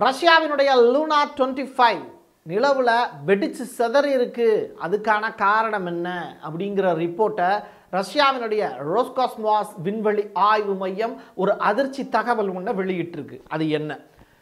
ரஷ்யாவினுடைய Luna twenty five நிலவில் வெடிச்சு சிதறி இருக்கு அதுக்கான காரணம் என்ன அப்படிங்கிற ரிப்போர்ட்டை ரஷ்யாவினுடைய ரோஸ்காஸ்மாஸ் விண்வெளி ஆய்வு மையம் ஒரு அதிர்ச்சி தகவல் ஒன்றை வெளியிட்டிருக்கு அது என்ன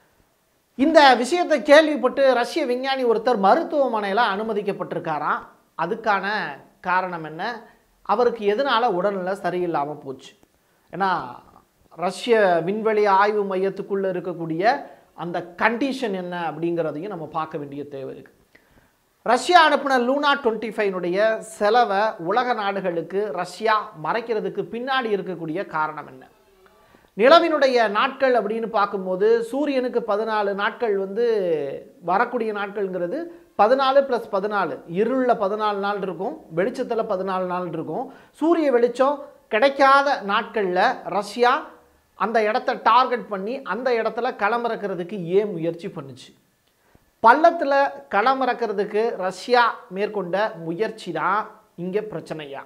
இந்த விஷயத்தை கேள்விப்பட்டு ரஷ்ய விஞ்ஞானி ஒருத்தர் மருத்துவமனையில் அனுமதிக்கப்பட்டிருக்காராம் அதுக்கான காரணம் என்ன அவருக்கு எதனால உடல்நிலை சரியில்லாமல் போச்சு ஏன்னா ரஷ்ய விண்வெளி ஆய்வு மையத்துக்குள்ளே இருக்கக்கூடிய அந்த கண்டிஷன் என்ன அப்படிங்கிறதையும் நம்ம பார்க்க வேண்டிய தேவை இருக்குது ரஷ்யா அனுப்பின லூனா டுவெண்ட்டி ஃபைவனுடைய செலவை உலக நாடுகளுக்கு ரஷ்யா மறைக்கிறதுக்கு பின்னாடி இருக்கக்கூடிய காரணம் என்ன நிலவினுடைய நாட்கள் அப்படின்னு பார்க்கும்போது சூரியனுக்கு பதினாலு நாட்கள் வந்து வரக்கூடிய நாட்கள்ங்கிறது பதினாலு ப்ளஸ் பதினாலு இருளில் பதினாலு நாள் இருக்கும் வெளிச்சத்தில் பதினாலு நாள் இருக்கும் சூரிய வெளிச்சம் கிடைக்காத நாட்களில் ரஷ்யா அந்த இடத்த டார்கெட் பண்ணி அந்த இடத்துல களமிறக்கிறதுக்கு ஏன் முயற்சி பண்ணுச்சு பள்ளத்தில் களமிறக்கிறதுக்கு ரஷ்யா மேற்கொண்ட முயற்சி தான் இங்கே பிரச்சனையா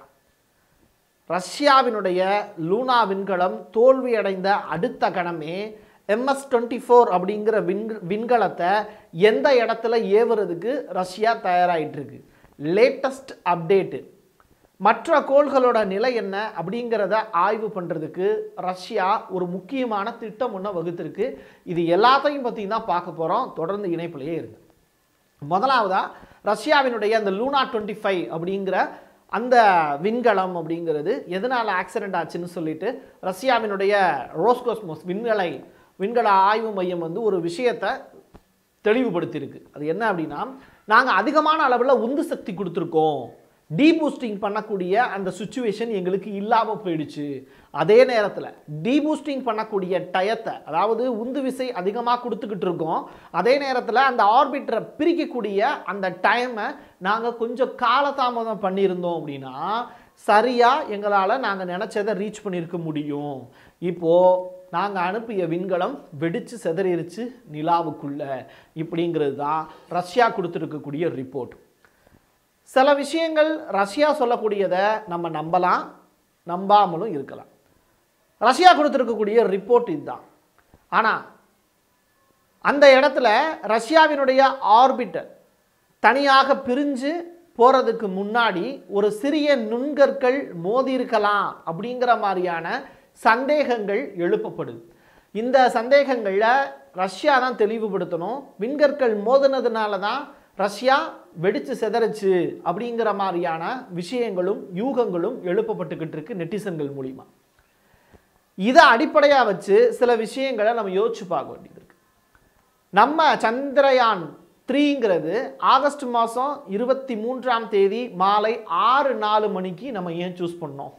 ரஷ்யாவினுடைய லூனா விண்கலம் தோல்வியடைந்த அடுத்த கணமே எம்எஸ் டுவெண்ட்டி ஃபோர் அப்படிங்கிற விண் விண்கலத்தை எந்த இடத்துல ஏவுறதுக்கு ரஷ்யா தயாராகிட்டு இருக்கு லேட்டஸ்ட் அப்டேட்டு மற்ற கோள்களோட நிலை என்ன அப்படிங்கிறத ஆய்வு பண்ணுறதுக்கு ரஷ்யா ஒரு முக்கியமான திட்டம் ஒன்று வகுத்திருக்கு இது எல்லாத்தையும் பற்றி தான் பார்க்க போகிறோம் தொடர்ந்து இணைப்பிலேயே இருக்கு முதலாவதாக ரஷ்யாவினுடைய அந்த லூனா டுவெண்ட்டி ஃபைவ் அப்படிங்கிற அந்த விண்கலம் அப்படிங்கிறது எதனால் ஆக்சிடென்ட் ஆச்சுன்னு சொல்லிட்டு ரஷ்யாவினுடைய ரோஸ்கோஸ்மோஸ் விண்கலை விண்கல ஆய்வு மையம் வந்து ஒரு விஷயத்தை தெளிவுபடுத்தியிருக்கு அது என்ன அப்படின்னா நாங்கள் அதிகமான அளவில் உந்து சக்தி கொடுத்துருக்கோம் டீபூஸ்டிங் பண்ணக்கூடிய அந்த சுச்சுவேஷன் எங்களுக்கு இல்லாமல் போயிடுச்சு அதே நேரத்தில் டீபூஸ்டிங் பண்ணக்கூடிய டயத்தை அதாவது உந்து விசை அதிகமாக கொடுத்துக்கிட்டு இருக்கோம் அதே நேரத்தில் அந்த ஆர்பிட்டரை பிரிக்கக்கூடிய அந்த டைமை நாங்கள் கொஞ்சம் காலதாமதம் பண்ணியிருந்தோம் அப்படின்னா சரியாக எங்களால் நாங்கள் நினச்சதை ரீச் பண்ணியிருக்க முடியும் இப்போது நாங்கள் அனுப்பிய விண்கலம் வெடித்து செதறிடுச்சு நிலாவுக்குள்ள இப்படிங்கிறது தான் ரஷ்யா கொடுத்துருக்கக்கூடிய ரிப்போர்ட் சில விஷயங்கள் ரஷ்யா சொல்லக்கூடியதை நம்ம நம்பலாம் நம்பாமலும் இருக்கலாம் ரஷ்யா கொடுத்துருக்கக்கூடிய ரிப்போர்ட் இதுதான் ஆனால் அந்த இடத்துல ரஷ்யாவினுடைய ஆர்பிட்டர் தனியாக பிரிஞ்சு போகிறதுக்கு முன்னாடி ஒரு சிறிய நுண்கற்கள் மோதியிருக்கலாம் அப்படிங்கிற மாதிரியான சந்தேகங்கள் எழுப்பப்படுது இந்த சந்தேகங்களில் ரஷ்யா தான் தெளிவுபடுத்தணும் விண்கற்கள் மோதினதுனால தான் ரஷ்யா வெடிச்சு செதறிச்சு அப்படிங்கிற மாதிரியான விஷயங்களும் யூகங்களும் எழுப்பப்பட்டுக்கிட்டு இருக்கு நெட்டிசன்கள் மூலிமா இதை அடிப்படையாக வச்சு சில விஷயங்களை நம்ம யோசிச்சு பார்க்க வேண்டியது இருக்கு நம்ம சந்திரயான் த்ரீங்கிறது ஆகஸ்ட் மாதம் இருபத்தி மூன்றாம் தேதி மாலை ஆறு நாலு மணிக்கு நம்ம ஏன் சூஸ் பண்ணோம்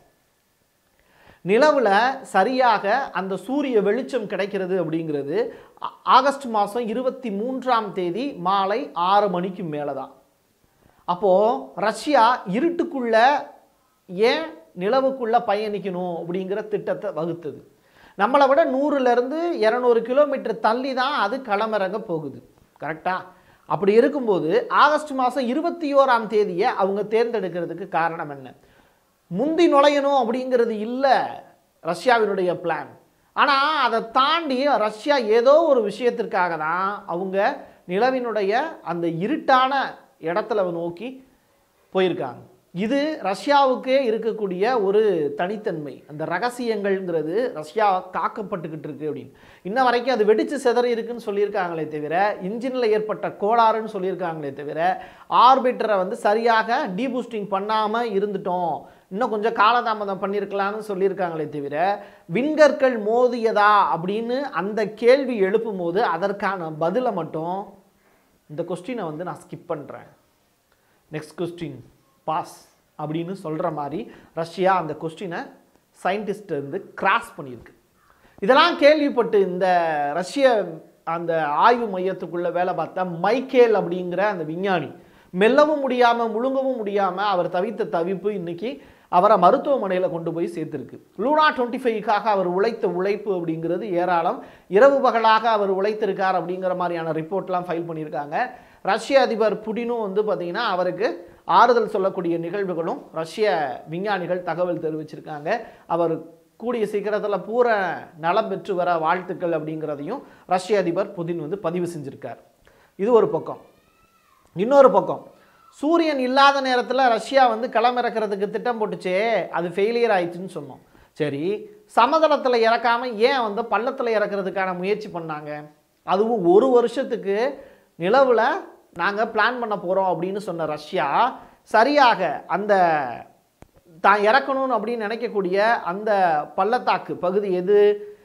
நிலவில் சரியாக அந்த சூரிய வெளிச்சம் கிடைக்கிறது அப்படிங்கிறது ஆ- ஆகஸ்ட் மாதம் இருபத்தி மூன்றாம் தேதி மாலை ஆறு மணிக்கு மேலே தான் அப்போது ரஷ்யா இருட்டுக்குள்ள ஏன் நிலவுக்குள்ள பயணிக்கணும் அப்படிங்கிற திட்டத்தை வகுத்தது நம்மளை விட நூறுலேருந்து இரநூறு கிலோமீட்டர் தள்ளி தான் அது களமிறங்க போகுது கரெக்டா அப்படி இருக்கும்போது ஆகஸ்ட் மாதம் இருபத்தி ஓராம் தேதியை அவங்க தேர்ந்தெடுக்கிறதுக்கு காரணம் என்ன முந்தி நுழையணும் அப்படிங்கிறது இல்லை ரஷ்யாவினுடைய பிளான் ஆனால் அதை தாண்டி ரஷ்யா ஏதோ ஒரு விஷயத்திற்காக தான் அவங்க நிலவினுடைய அந்த இருட்டான இடத்துல நோக்கி போயிருக்காங்க இது ரஷ்யாவுக்கே இருக்கக்கூடிய ஒரு தனித்தன்மை அந்த ரகசியங்கள்ங்கிறது ரஷ்யா காக்கப்பட்டுக்கிட்டு இருக்கு அப்படின்னு இன்ன வரைக்கும் அது வெடிச்சு சிதறி இருக்குன்னு சொல்லியிருக்காங்களே தவிர இன்ஜினில் ஏற்பட்ட கோளாறுன்னு சொல்லியிருக்காங்களே தவிர ஆர்பிட்டரை வந்து சரியாக டீபூஸ்டிங் பண்ணாமல் இருந்துட்டோம் இன்னும் கொஞ்சம் காலதாமதம் பண்ணியிருக்கலாம்னு சொல்லியிருக்காங்களே தவிர விண்கற்கள் மோதியதா அப்படின்னு அந்த கேள்வி எழுப்பும் போது அதற்கான பதிலை மட்டும் இந்த கொஸ்டினை வந்து நான் ஸ்கிப் பண்ணுறேன் நெக்ஸ்ட் கொஸ்டின் பாஸ் அப்படின்னு சொல்கிற மாதிரி ரஷ்யா அந்த கொஸ்டினை சயின்டிஸ்ட் இருந்து கிராஸ் பண்ணியிருக்கு இதெல்லாம் கேள்விப்பட்டு இந்த ரஷ்ய அந்த ஆய்வு மையத்துக்குள்ள வேலை பார்த்த மைக்கேல் அப்படிங்கிற அந்த விஞ்ஞானி மெல்லவும் முடியாமல் முழுங்கவும் முடியாமல் அவர் தவித்த தவிப்பு இன்னைக்கு அவரை மருத்துவமனையில் கொண்டு போய் சேர்த்துருக்கு லூனா டுவெண்ட்டி ஃபைவ்க்காக அவர் உழைத்த உழைப்பு அப்படிங்கிறது ஏராளம் இரவு பகலாக அவர் உழைத்திருக்கார் அப்படிங்கிற மாதிரியான ரிப்போர்ட்லாம் ஃபைல் பண்ணியிருக்காங்க ரஷ்ய அதிபர் புடினும் வந்து பார்த்தீங்கன்னா அவருக்கு ஆறுதல் சொல்லக்கூடிய நிகழ்வுகளும் ரஷ்ய விஞ்ஞானிகள் தகவல் தெரிவிச்சிருக்காங்க அவர் கூடிய சீக்கிரத்தில் பூர நலம் பெற்று வர வாழ்த்துக்கள் அப்படிங்கிறதையும் ரஷ்ய அதிபர் புதின் வந்து பதிவு செஞ்சிருக்கார் இது ஒரு பக்கம் இன்னொரு பக்கம் சூரியன் இல்லாத நேரத்தில் ரஷ்யா வந்து களமிறக்கிறதுக்கு திட்டம் போட்டுச்சே அது ஃபெயிலியர் ஆயிடுச்சுன்னு சொன்னோம் சரி சமதளத்தில் இறக்காம ஏன் வந்து பள்ளத்தில் இறக்கிறதுக்கான முயற்சி பண்ணாங்க அதுவும் ஒரு வருஷத்துக்கு நிலவில் நாங்கள் பிளான் பண்ண போகிறோம் அப்படின்னு சொன்ன ரஷ்யா சரியாக அந்த தான் இறக்கணும்னு அப்படின்னு நினைக்கக்கூடிய அந்த பள்ளத்தாக்கு பகுதி எது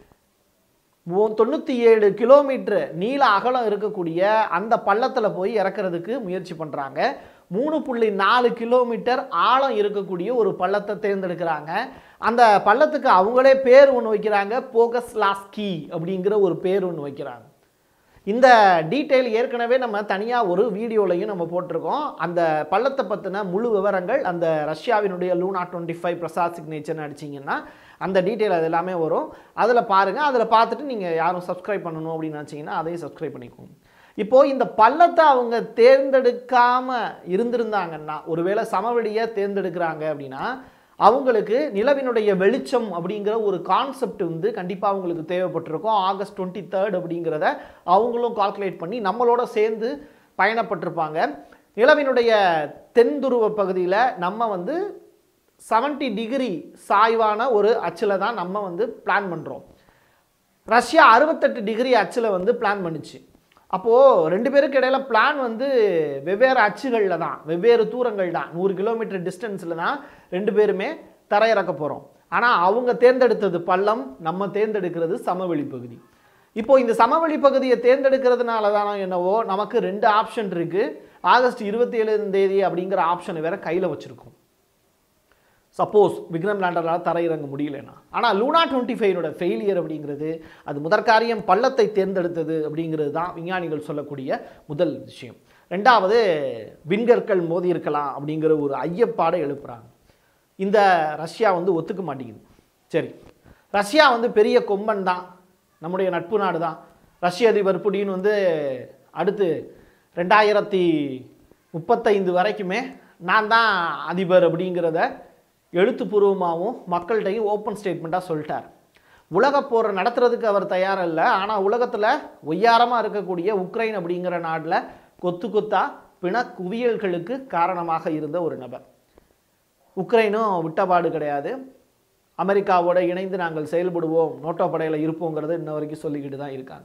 மு- தொண்ணூற்றி ஏழு கிலோமீட்டர் நீள அகலம் இருக்கக்கூடிய அந்த பள்ளத்தில் போய் இறக்குறதுக்கு முயற்சி பண்ணுறாங்க மூணு புள்ளி நாலு கிலோமீட்டர் ஆழம் இருக்கக்கூடிய ஒரு பள்ளத்தை தேர்ந்தெடுக்கிறாங்க அந்த பள்ளத்துக்கு அவங்களே பேர் ஒன்று வைக்கிறாங்க போகஸ்லாஸ்கி அப்படிங்கிற ஒரு பேர் ஒன்று வைக்கிறாங்க இந்த டீட்டெயில் ஏற்கனவே நம்ம தனியாக ஒரு வீடியோலையும் நம்ம போட்டிருக்கோம் அந்த பள்ளத்தை பற்றின முழு விவரங்கள் அந்த ரஷ்யாவினுடைய லூனா டுவெண்ட்டி ஃபைவ் பிரசாத் சிக்னேச்சர்னு அடிச்சிங்கன்னா அந்த டீட்டெயில் அது எல்லாமே வரும் அதில் பாருங்கள் அதில் பார்த்துட்டு நீங்கள் யாரும் சப்ஸ்கிரைப் பண்ணணும் அப்படின்னு நினச்சிங்கன்னா அதையும் சப்ஸ்கிரைப் பண்ணிக்கோங்க இப்போது இந்த பள்ளத்தை அவங்க தேர்ந்தெடுக்காம இருந்திருந்தாங்கன்னா ஒருவேளை சமவெளியை தேர்ந்தெடுக்கிறாங்க அப்படின்னா அவங்களுக்கு நிலவினுடைய வெளிச்சம் அப்படிங்கிற ஒரு கான்செப்ட் வந்து கண்டிப்பாக அவங்களுக்கு தேவைப்பட்டிருக்கும் ஆகஸ்ட் டுவெண்ட்டி தேர்ட் அப்படிங்கிறத அவங்களும் கால்குலேட் பண்ணி நம்மளோட சேர்ந்து பயணப்பட்டிருப்பாங்க நிலவினுடைய தென் துருவ பகுதியில் நம்ம வந்து 70 டிகிரி சாய்வான ஒரு அச்சில் தான் நம்ம வந்து பிளான் பண்ணுறோம் ரஷ்யா அறுபத்தெட்டு டிகிரி அச்சில் வந்து பிளான் பண்ணுச்சு அப்போது ரெண்டு பேருக்கு இடையில பிளான் வந்து வெவ்வேறு அச்சுகளில் தான் வெவ்வேறு தூரங்கள் தான் நூறு கிலோமீட்டர் டிஸ்டன்ஸில் தான் ரெண்டு பேருமே தரையிறக்க போகிறோம் ஆனால் அவங்க தேர்ந்தெடுத்தது பள்ளம் நம்ம தேர்ந்தெடுக்கிறது சமவெளி பகுதி இப்போ இந்த சமவெளி பகுதியை தேர்ந்தெடுக்கிறதுனால தானோ என்னவோ நமக்கு ரெண்டு ஆப்ஷன் இருக்குது ஆகஸ்ட் இருபத்தி ஏழாம் தேதி அப்படிங்கிற ஆப்ஷனை வேற கையில் வச்சுருக்கோம் சப்போஸ் விக்ரம் லேண்டரால் தரையிறங்க முடியலன்னா ஆனால் லூனா டுவெண்ட்டி ஃபைவோட ஃபெயிலியர் அப்படிங்கிறது அது முதற்காரியம் பள்ளத்தை தேர்ந்தெடுத்தது அப்படிங்கிறது தான் விஞ்ஞானிகள் சொல்லக்கூடிய முதல் விஷயம் ரெண்டாவது விண்கற்கள் மோதி இருக்கலாம் அப்படிங்கிற ஒரு ஐயப்பாடை எழுப்புறாங்க இந்த ரஷ்யா வந்து ஒத்துக்க மாட்டேங்குது சரி ரஷ்யா வந்து பெரிய கொம்பன் தான் நம்முடைய நட்பு நாடு தான் ரஷ்ய அதிபர் புடின் வந்து அடுத்து ரெண்டாயிரத்தி முப்பத்தைந்து வரைக்குமே நான் தான் அதிபர் அப்படிங்கிறத எழுத்துப்பூர்வமாகவும் மக்கள்கிட்டையும் ஓப்பன் ஸ்டேட்மெண்ட்டாக சொல்லிட்டார் உலகப் போர் நடத்துறதுக்கு அவர் தயார் இல்லை ஆனால் உலகத்தில் ஒய்யாரமாக இருக்கக்கூடிய உக்ரைன் அப்படிங்கிற நாட்டில் கொத்து கொத்தா பிண குவியல்களுக்கு காரணமாக இருந்த ஒரு நபர் உக்ரைனும் விட்டபாடு கிடையாது அமெரிக்காவோட இணைந்து நாங்கள் செயல்படுவோம் நோட்டோ படையில் இருப்போங்கிறத இன்ன வரைக்கும் சொல்லிக்கிட்டு தான் இருக்காங்க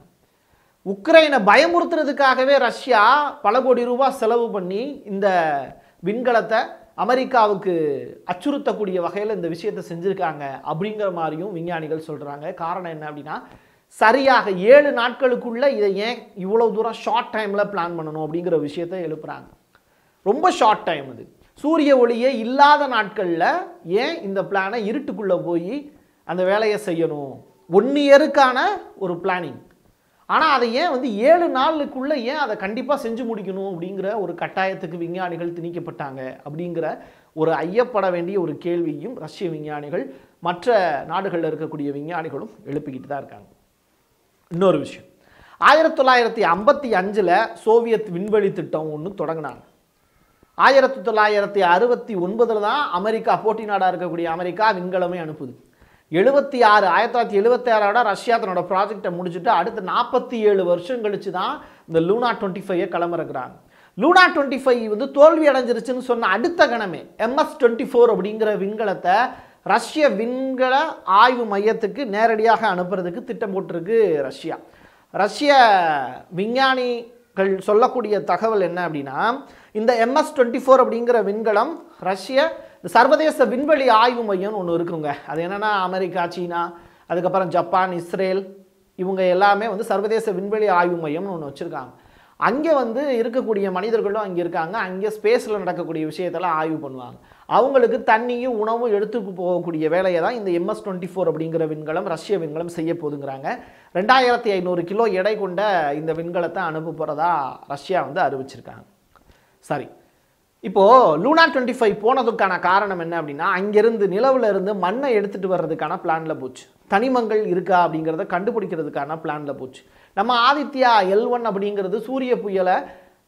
உக்ரைனை பயமுறுத்துறதுக்காகவே ரஷ்யா பல கோடி ரூபாய் செலவு பண்ணி இந்த விண்கலத்தை அமெரிக்காவுக்கு அச்சுறுத்தக்கூடிய வகையில் இந்த விஷயத்தை செஞ்சுருக்காங்க அப்படிங்கிற மாதிரியும் விஞ்ஞானிகள் சொல்கிறாங்க காரணம் என்ன அப்படின்னா சரியாக ஏழு நாட்களுக்குள்ள இதை ஏன் இவ்வளோ தூரம் ஷார்ட் டைமில் பிளான் பண்ணணும் அப்படிங்கிற விஷயத்தை எழுப்புறாங்க ரொம்ப ஷார்ட் டைம் அது சூரிய ஒளியே இல்லாத நாட்களில் ஏன் இந்த பிளானை இருட்டுக்குள்ளே போய் அந்த வேலையை செய்யணும் ஒன் இயருக்கான ஒரு பிளானிங் ஆனால் அதை ஏன் வந்து ஏழு நாளுக்குள்ளே ஏன் அதை கண்டிப்பாக செஞ்சு முடிக்கணும் அப்படிங்கிற ஒரு கட்டாயத்துக்கு விஞ்ஞானிகள் திணிக்கப்பட்டாங்க அப்படிங்கிற ஒரு ஐயப்பட வேண்டிய ஒரு கேள்வியும் ரஷ்ய விஞ்ஞானிகள் மற்ற நாடுகளில் இருக்கக்கூடிய விஞ்ஞானிகளும் எழுப்பிக்கிட்டு தான் இருக்காங்க இன்னொரு விஷயம் ஆயிரத்தி தொள்ளாயிரத்தி ஐம்பத்தி அஞ்சில் சோவியத் விண்வெளி திட்டம் ஒன்று தொடங்கினாங்க ஆயிரத்தி தொள்ளாயிரத்தி அறுபத்தி ஒன்பதில் தான் அமெரிக்கா போட்டி நாடாக இருக்கக்கூடிய அமெரிக்கா விண்கலமே அனுப்புது எழுபத்தி ஆறு ஆயிரத்தி தொள்ளாயிரத்தி எழுபத்தி ஆறோட ரஷ்யா தன்னோட ப்ராஜெக்டை முடிச்சுட்டு அடுத்து நாற்பத்தி ஏழு வருஷம் கழிச்சு தான் இந்த லூனா டுவெண்ட்டி ஃபைவை கிளம்பிறக்குறாங்க லூனா டுவெண்ட்டி ஃபைவ் வந்து தோல்வி அடைஞ்சிருச்சுன்னு சொன்ன அடுத்த கணமே எம்எஸ் டுவெண்ட்டி ஃபோர் அப்படிங்கிற விண்கலத்தை ரஷ்ய விண்கல ஆய்வு மையத்துக்கு நேரடியாக அனுப்புறதுக்கு திட்டம் போட்டிருக்கு ரஷ்யா ரஷ்ய விஞ்ஞானிகள் சொல்லக்கூடிய தகவல் என்ன அப்படின்னா இந்த எம்எஸ் டுவெண்ட்டி ஃபோர் அப்படிங்கிற விண்கலம் ரஷ்ய சர்வதேச விண்வெளி ஆய்வு மையம்னு ஒன்று இருக்குங்க அது என்னென்னா அமெரிக்கா சீனா அதுக்கப்புறம் ஜப்பான் இஸ்ரேல் இவங்க எல்லாமே வந்து சர்வதேச விண்வெளி ஆய்வு மையம்னு ஒன்று வச்சுருக்காங்க அங்கே வந்து இருக்கக்கூடிய மனிதர்களும் அங்கே இருக்காங்க அங்கே ஸ்பேஸில் நடக்கக்கூடிய விஷயத்தெல்லாம் ஆய்வு பண்ணுவாங்க அவங்களுக்கு தண்ணியும் உணவும் எடுத்துக்கு போகக்கூடிய வேலையை தான் இந்த எம்எஸ் டுவெண்ட்டி ஃபோர் அப்படிங்கிற விண்கலம் ரஷ்ய விண்கலம் செய்ய போதுங்கிறாங்க ரெண்டாயிரத்தி ஐநூறு கிலோ எடை கொண்ட இந்த விண்கலத்தை அனுப்ப போகிறதா ரஷ்யா வந்து அறிவிச்சிருக்காங்க சரி இப்போது லூனா டுவெண்ட்டி ஃபைவ் போனதுக்கான காரணம் என்ன அப்படின்னா அங்கேருந்து நிலவுல இருந்து மண்ணை எடுத்துகிட்டு வர்றதுக்கான பிளானில் போச்சு தனிமங்கள் இருக்கா அப்படிங்கிறத கண்டுபிடிக்கிறதுக்கான பிளானில் போச்சு நம்ம ஆதித்யா எல் ஒன் அப்படிங்கிறது சூரிய புயலை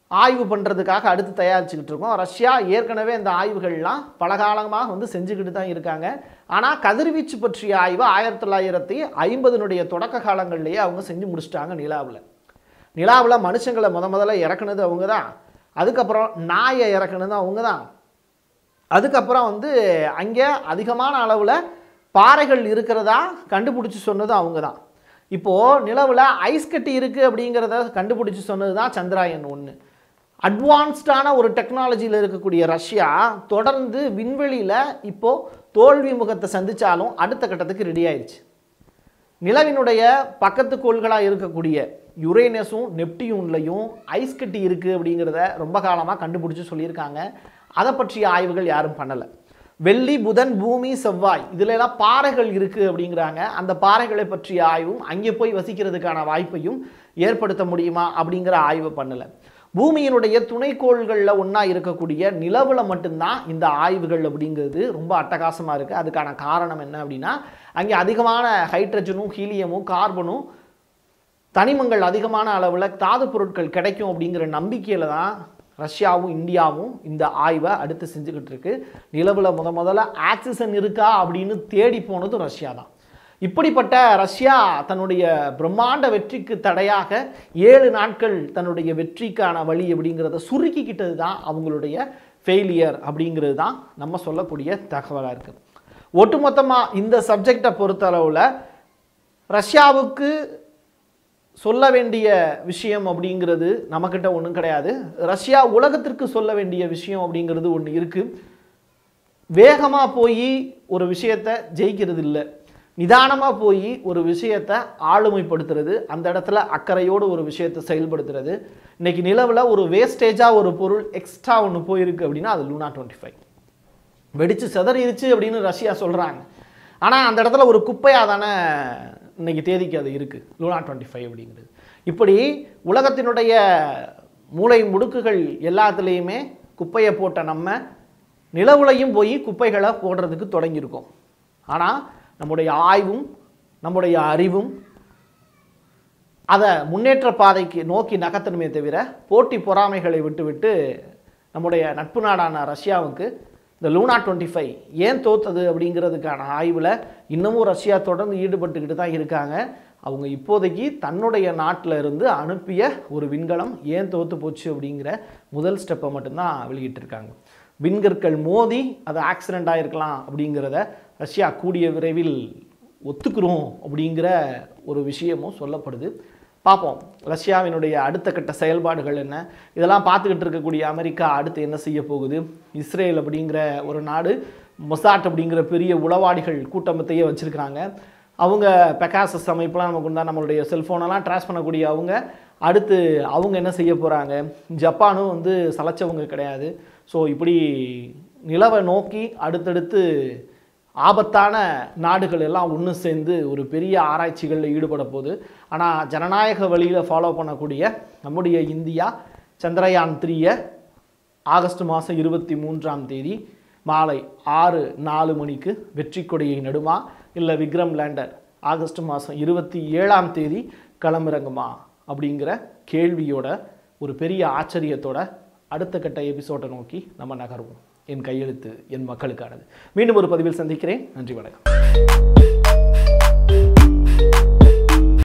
ஆய்வு பண்ணுறதுக்காக அடுத்து தயாரிச்சுக்கிட்டு இருக்கோம் ரஷ்யா ஏற்கனவே இந்த ஆய்வுகள்லாம் பல காலமாக வந்து செஞ்சுக்கிட்டு தான் இருக்காங்க ஆனால் கதிர்வீச்சு பற்றிய ஆய்வு ஆயிரத்தி தொள்ளாயிரத்தி ஐம்பதுனுடைய தொடக்க காலங்கள்லேயே அவங்க செஞ்சு முடிச்சிட்டாங்க நிலாவில் நிலாவில் மனுஷங்களை முத முதல்ல இறக்குனது அவங்க தான் அதுக்கப்புறம் நாயை இறக்குனது அவங்க தான் அதுக்கப்புறம் வந்து அங்கே அதிகமான அளவில் பாறைகள் இருக்கிறதா கண்டுபிடிச்சி சொன்னது அவங்க தான் இப்போது நிலவில் ஐஸ் கட்டி இருக்குது அப்படிங்கிறத கண்டுபிடிச்சி சொன்னது தான் சந்திராயன் ஒன்று அட்வான்ஸ்டான ஒரு டெக்னாலஜியில் இருக்கக்கூடிய ரஷ்யா தொடர்ந்து விண்வெளியில் இப்போது தோல்வி முகத்தை சந்தித்தாலும் அடுத்த கட்டத்துக்கு ரெடி ஆயிடுச்சு நிலவினுடைய பக்கத்து கோள்களாக இருக்கக்கூடிய யுரேனஸும் நெப்டியூன்லையும் ஐஸ் கட்டி இருக்குது அப்படிங்கிறத ரொம்ப காலமாக கண்டுபிடிச்சி சொல்லியிருக்காங்க அதை பற்றிய ஆய்வுகள் யாரும் பண்ணலை வெள்ளி புதன் பூமி செவ்வாய் இதுல எல்லாம் பாறைகள் இருக்குது அப்படிங்கிறாங்க அந்த பாறைகளை பற்றிய ஆய்வும் அங்கே போய் வசிக்கிறதுக்கான வாய்ப்பையும் ஏற்படுத்த முடியுமா அப்படிங்கிற ஆய்வு பண்ணலை பூமியினுடைய துணைக்கோள்களில் ஒன்றா இருக்கக்கூடிய நிலவில் மட்டும்தான் இந்த ஆய்வுகள் அப்படிங்கிறது ரொம்ப அட்டகாசமாக இருக்குது அதுக்கான காரணம் என்ன அப்படின்னா அங்கே அதிகமான ஹைட்ரஜனும் ஹீலியமும் கார்பனும் தனிமங்கள் அதிகமான அளவில் தாது பொருட்கள் கிடைக்கும் அப்படிங்கிற நம்பிக்கையில் தான் ரஷ்யாவும் இந்தியாவும் இந்த ஆய்வை அடுத்து செஞ்சுக்கிட்டு இருக்கு நிலவில் முத முதல்ல ஆக்சிஜன் இருக்கா அப்படின்னு தேடி போனதும் ரஷ்யா தான் இப்படிப்பட்ட ரஷ்யா தன்னுடைய பிரம்மாண்ட வெற்றிக்கு தடையாக ஏழு நாட்கள் தன்னுடைய வெற்றிக்கான வழி அப்படிங்கிறத சுருக்கிக்கிட்டது தான் அவங்களுடைய ஃபெயிலியர் அப்படிங்கிறது தான் நம்ம சொல்லக்கூடிய தகவலாக இருக்குது ஒட்டுமொத்தமாக இந்த சப்ஜெக்டை பொறுத்தளவில் ரஷ்யாவுக்கு சொல்ல வேண்டிய விஷயம் அப்படிங்கிறது நம்மக்கிட்ட ஒன்றும் கிடையாது ரஷ்யா உலகத்திற்கு சொல்ல வேண்டிய விஷயம் அப்படிங்கிறது ஒன்று இருக்குது வேகமாக போய் ஒரு விஷயத்தை ஜெயிக்கிறது இல்லை நிதானமாக போய் ஒரு விஷயத்தை ஆளுமைப்படுத்துறது அந்த இடத்துல அக்கறையோடு ஒரு விஷயத்தை செயல்படுத்துறது இன்னைக்கு நிலவில் ஒரு வேஸ்டேஜாக ஒரு பொருள் எக்ஸ்ட்ரா ஒன்று போயிருக்கு அப்படின்னா அது லூனா டுவெண்ட்டி ஃபைவ் வெடிச்சு சிதறிடுச்சு அப்படின்னு ரஷ்யா சொல்கிறாங்க ஆனால் அந்த இடத்துல ஒரு குப்பையாக தானே இன்னைக்கு தேதிக்கு அது இருக்குது லூனா டுவெண்ட்டி ஃபைவ் அப்படிங்கிறது இப்படி உலகத்தினுடைய மூளை முடுக்குகள் எல்லாத்துலேயுமே குப்பையை போட்ட நம்ம நிலவுலையும் போய் குப்பைகளை போடுறதுக்கு தொடங்கியிருக்கோம் ஆனால் நம்முடைய ஆய்வும் நம்முடைய அறிவும் அதை முன்னேற்ற பாதைக்கு நோக்கி நகர்த்தணுமே தவிர போட்டி பொறாமைகளை விட்டுவிட்டு நம்முடைய நட்பு நாடான ரஷ்யாவுக்கு இந்த லூனா டுவெண்ட்டி ஃபைவ் ஏன் தோத்தது அப்படிங்கிறதுக்கான ஆய்வில் இன்னமும் ரஷ்யா தொடர்ந்து ஈடுபட்டுக்கிட்டு தான் இருக்காங்க அவங்க இப்போதைக்கு தன்னுடைய நாட்டில் இருந்து அனுப்பிய ஒரு விண்கலம் ஏன் தோத்து போச்சு அப்படிங்கிற முதல் ஸ்டெப்பை மட்டும்தான் வெளியிட்டிருக்காங்க விண்கற்கள் மோதி அது ஆக்சிடெண்ட் ஆகிருக்கலாம் அப்படிங்கிறத ரஷ்யா கூடிய விரைவில் ஒத்துக்கிறோம் அப்படிங்கிற ஒரு விஷயமும் சொல்லப்படுது பார்ப்போம் ரஷ்யாவினுடைய அடுத்த கட்ட செயல்பாடுகள் என்ன இதெல்லாம் பார்த்துக்கிட்டு இருக்கக்கூடிய அமெரிக்கா அடுத்து என்ன செய்ய போகுது இஸ்ரேல் அப்படிங்கிற ஒரு நாடு மொசாட் அப்படிங்கிற பெரிய உளவாளிகள் கூட்டமைத்தையே வச்சுருக்கிறாங்க அவங்க பெக்காசஸ் அமைப்பெலாம் நமக்கு உண்டா நம்மளுடைய செல்ஃபோனெல்லாம் ட்ராஸ் பண்ணக்கூடிய அவங்க அடுத்து அவங்க என்ன செய்ய போகிறாங்க ஜப்பானும் வந்து சலைச்சவங்க கிடையாது ஸோ இப்படி நிலவை நோக்கி அடுத்தடுத்து ஆபத்தான நாடுகள் எல்லாம் ஒன்று சேர்ந்து ஒரு பெரிய ஆராய்ச்சிகளில் ஈடுபட போகுது ஆனால் ஜனநாயக வழியில் ஃபாலோ பண்ணக்கூடிய நம்முடைய இந்தியா சந்திரயான் த்ரீயை ஆகஸ்ட் மாதம் இருபத்தி மூன்றாம் தேதி மாலை ஆறு நாலு மணிக்கு வெற்றி கொடியை நடுமா இல்லை விக்ரம் லேண்டர் ஆகஸ்ட் மாதம் இருபத்தி ஏழாம் தேதி களமிறங்குமா அப்படிங்கிற கேள்வியோட ஒரு பெரிய ஆச்சரியத்தோட அடுத்த கட்ட எபிசோட்டை நோக்கி நம்ம நகர்வோம் என் கையெழுத்து என் மக்களுக்கானது மீண்டும் ஒரு பதிவில் சந்திக்கிறேன் நன்றி வணக்கம்